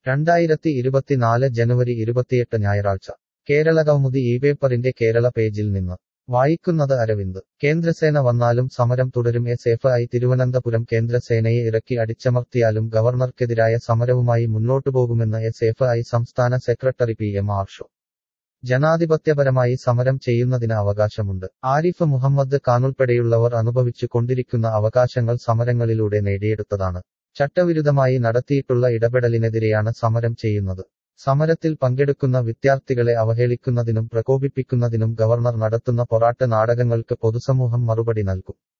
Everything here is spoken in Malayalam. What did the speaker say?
രണ്ടായിരത്തി ഇരുപത്തിനാല് ജനുവരി ഇരുപത്തിയെട്ട് ഞായറാഴ്ച കേരള കൗമുദി ഈ പേപ്പറിന്റെ കേരള പേജിൽ നിന്ന് വായിക്കുന്നത് അരവിന്ദ് കേന്ദ്രസേന വന്നാലും സമരം തുടരും എസ് എഫ് ഐ തിരുവനന്തപുരം കേന്ദ്രസേനയെ ഇറക്കി അടിച്ചമർത്തിയാലും ഗവർണർക്കെതിരായ സമരവുമായി മുന്നോട്ടുപോകുമെന്ന് എസ് എഫ് ഐ സംസ്ഥാന സെക്രട്ടറി പി എം ആർഷോ ജനാധിപത്യപരമായി സമരം ചെയ്യുന്നതിന് അവകാശമുണ്ട് ആരിഫ് മുഹമ്മദ് ഖാനുൾപ്പെടെയുള്ളവർ അനുഭവിച്ചു കൊണ്ടിരിക്കുന്ന അവകാശങ്ങൾ സമരങ്ങളിലൂടെ നേടിയെടുത്തതാണ് ചട്ടവിരുദ്ധമായി നടത്തിയിട്ടുള്ള ഇടപെടലിനെതിരെയാണ് സമരം ചെയ്യുന്നത് സമരത്തിൽ പങ്കെടുക്കുന്ന വിദ്യാർത്ഥികളെ അവഹേളിക്കുന്നതിനും പ്രകോപിപ്പിക്കുന്നതിനും ഗവർണർ നടത്തുന്ന പൊറാട്ട് നാടകങ്ങൾക്ക് പൊതുസമൂഹം മറുപടി നൽകും